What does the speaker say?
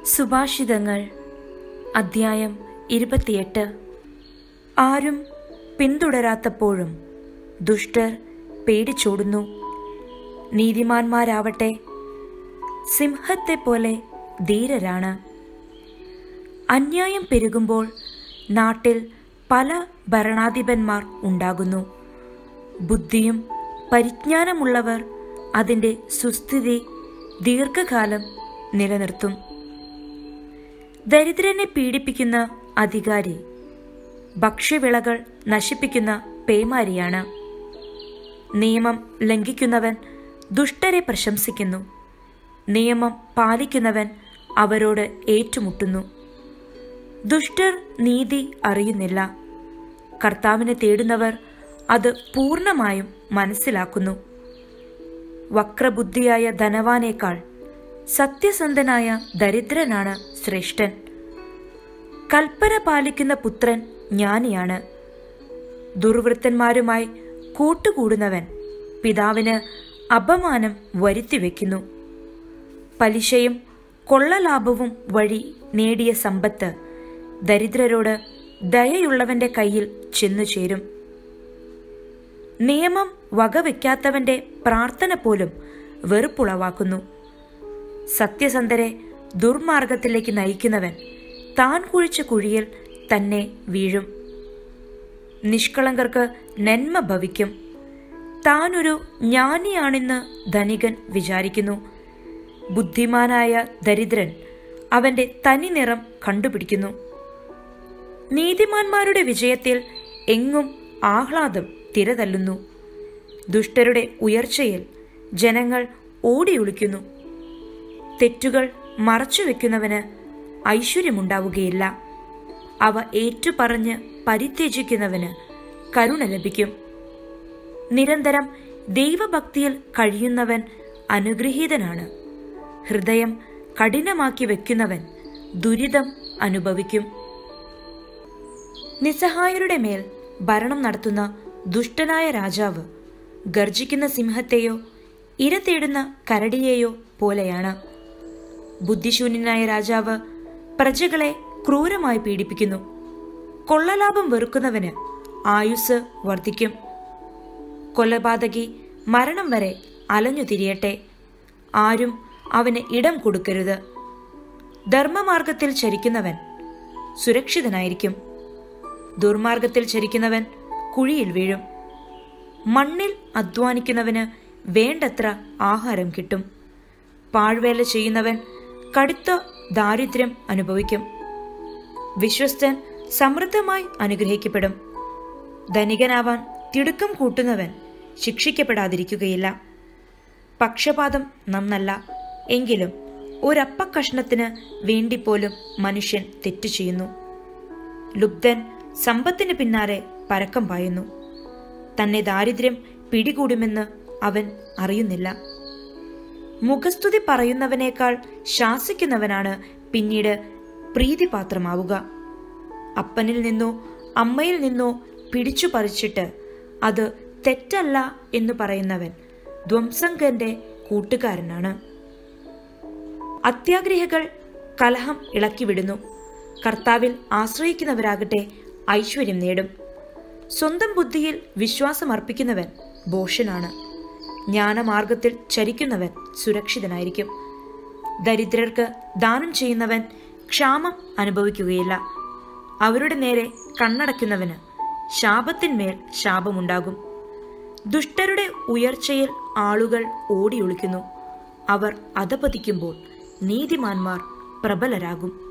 സുഭാഷിതങ്ങൾ അദ്ധ്യായം ഇരുപത്തിയെട്ട് ആരും പിന്തുടരാത്തപ്പോഴും ദുഷ്ടർ പേടിച്ചോടുന്നു നീതിമാന്മാരാവട്ടെ സിംഹത്തെപ്പോലെ ധീരരാണ് അന്യായം പെരുകുമ്പോൾ നാട്ടിൽ പല ഭരണാധിപന്മാർ ഉണ്ടാകുന്നു ബുദ്ധിയും പരിജ്ഞാനമുള്ളവർ അതിൻ്റെ സുസ്ഥിതി ദീർഘകാലം നിലനിർത്തും ദരിദ്രനെ പീഡിപ്പിക്കുന്ന അധികാരി ഭക്ഷ്യവിളകൾ നശിപ്പിക്കുന്ന പേമാരിയാണ് നിയമം ലംഘിക്കുന്നവൻ ദുഷ്ടരെ പ്രശംസിക്കുന്നു നിയമം പാലിക്കുന്നവൻ അവരോട് ഏറ്റുമുട്ടുന്നു ദുഷ്ടർ നീതി അറിയുന്നില്ല കർത്താവിനെ തേടുന്നവർ അത് പൂർണ്ണമായും മനസ്സിലാക്കുന്നു വക്രബുദ്ധിയായ ധനവാനേക്കാൾ സത്യസന്ധനായ ദരിദ്രനാണ് ശ്രേഷ്ഠൻ കൽപ്പന പാലിക്കുന്ന പുത്രൻ ജ്ഞാനിയാണ് ദുർവൃത്തന്മാരുമായി കൂട്ടുകൂടുന്നവൻ പിതാവിന് അപമാനം വരുത്തിവെക്കുന്നു പലിശയും കൊള്ളലാഭവും വഴി നേടിയ സമ്പത്ത് ദരിദ്രരോട് ദയയുള്ളവന്റെ കയ്യിൽ ചെന്നു ചേരും നിയമം വകവെക്കാത്തവന്റെ പ്രാർത്ഥന പോലും വെറുപ്പുളവാക്കുന്നു സത്യസന്ധരെ ദുർമാർഗത്തിലേക്ക് നയിക്കുന്നവൻ താൻ കുഴിച്ച കുഴിയിൽ തന്നെ വീഴും നിഷ്കളങ്കർക്ക് നന്മ ഭവിക്കും താനൊരു ജ്ഞാനിയാണെന്ന് ധനികൻ വിചാരിക്കുന്നു ബുദ്ധിമാനായ ദരിദ്രൻ അവന്റെ തനി നിറം കണ്ടുപിടിക്കുന്നു നീതിമാന്മാരുടെ വിജയത്തിൽ എങ്ങും ആഹ്ലാദം തിരതല്ലുന്നു ദുഷ്ടരുടെ ഉയർച്ചയിൽ ജനങ്ങൾ ഓടിയൊളിക്കുന്നു തെറ്റുകൾ മറച്ചുവെക്കുന്നവന് ഐശ്വര്യമുണ്ടാവുകയില്ല അവ ഏറ്റുപറഞ്ഞ് പരിത്യജിക്കുന്നവന് കരുണ ലഭിക്കും നിരന്തരം ദൈവഭക്തിയിൽ കഴിയുന്നവൻ അനുഗ്രഹീതനാണ് ഹൃദയം കഠിനമാക്കി വെക്കുന്നവൻ ദുരിതം അനുഭവിക്കും നിസ്സഹായരുടെ മേൽ ഭരണം നടത്തുന്ന ദുഷ്ടനായ രാജാവ് ഗർജിക്കുന്ന സിംഹത്തെയോ ഇര തേടുന്ന കരടിയെയോ പോലെയാണ് ബുദ്ധിശൂന്യനായ രാജാവ് പ്രജകളെ ക്രൂരമായി പീഡിപ്പിക്കുന്നു കൊള്ളലാഭം വെറുക്കുന്നവന് ആയുസ് വർദ്ധിക്കും കൊലപാതകി മരണം വരെ അലഞ്ഞു തിരിയട്ടെ ആരും അവന് ഇടം കൊടുക്കരുത് ധർമ്മമാർഗത്തിൽ ചരിക്കുന്നവൻ സുരക്ഷിതനായിരിക്കും ദുർമാർഗത്തിൽ ചരിക്കുന്നവൻ കുഴിയിൽ വീഴും മണ്ണിൽ അധ്വാനിക്കുന്നവന് വേണ്ടത്ര ആഹാരം കിട്ടും പാഴ്വേല ചെയ്യുന്നവൻ കടുത്ത ദാരിദ്ര്യം അനുഭവിക്കും വിശ്വസ്തൻ സമൃദ്ധമായി അനുഗ്രഹിക്കപ്പെടും ധനികനാവാൻ തിടുക്കം കൂട്ടുന്നവൻ ശിക്ഷിക്കപ്പെടാതിരിക്കുകയില്ല പക്ഷപാതം നന്നല്ല എങ്കിലും ഒരപ്പക്കഷ്ണത്തിന് വേണ്ടിപ്പോലും മനുഷ്യൻ തെറ്റു ചെയ്യുന്നു ലുബ്ധൻ സമ്പത്തിന് പിന്നാലെ പരക്കം പായുന്നു തന്നെ ദാരിദ്ര്യം പിടികൂടുമെന്ന് അവൻ അറിയുന്നില്ല മുഖസ്തുതി പറയുന്നവനേക്കാൾ ശാസിക്കുന്നവനാണ് പിന്നീട് പ്രീതിപാത്രമാവുക അപ്പനിൽ നിന്നോ അമ്മയിൽ നിന്നോ പിടിച്ചു പറിച്ചിട്ട് അത് തെറ്റല്ല എന്ന് പറയുന്നവൻ ധ്വംസങ്കന്റെ കൂട്ടുകാരനാണ് അത്യാഗ്രഹികൾ കലഹം ഇളക്കിവിടുന്നു കർത്താവിൽ ആശ്രയിക്കുന്നവരാകട്ടെ ഐശ്വര്യം നേടും സ്വന്തം ബുദ്ധിയിൽ വിശ്വാസമർപ്പിക്കുന്നവൻ ഭോഷനാണ് ജ്ഞാനമാർഗത്തിൽ ചരിക്കുന്നവൻ സുരക്ഷിതനായിരിക്കും ദരിദ്രർക്ക് ദാനം ചെയ്യുന്നവൻ ക്ഷാമം അനുഭവിക്കുകയില്ല അവരുടെ നേരെ കണ്ണടയ്ക്കുന്നവന് ശാപത്തിന്മേൽ ശാപമുണ്ടാകും ദുഷ്ടരുടെ ഉയർച്ചയിൽ ആളുകൾ ഓടിയൊളിക്കുന്നു അവർ അധപതിക്കുമ്പോൾ നീതിമാന്മാർ പ്രബലരാകും